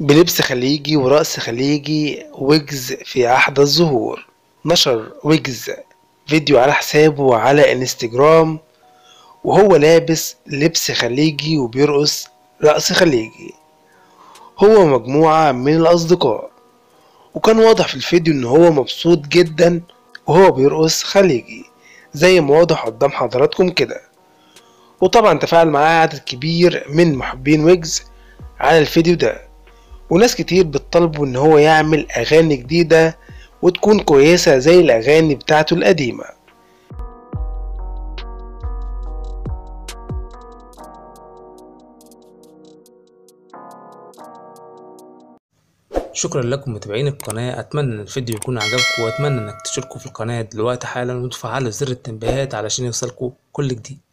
بلبس خليجي ورقص خليجي ويجز في أحدث الظهور نشر ويجز فيديو على حسابه على انستجرام وهو لابس لبس خليجي وبيرقص رقص خليجي هو مجموعة من الأصدقاء وكان واضح في الفيديو إن هو مبسوط جدا وهو بيرقص خليجي زي ما واضح قدام حضراتكم كده وطبعا تفاعل معاه عدد كبير من محبين ويجز على الفيديو ده وناس كتير بتطالبه ان هو يعمل اغاني جديدة وتكون كويسة زي الاغاني بتاعته القديمة شكرا لكم متابعين القناة أتمنى إن الفيديو يكون عجبكم وأتمنى إنك تشتركوا في القناة دلوقتي حالا وتفعلوا زر التنبيهات علشان يوصلكوا كل جديد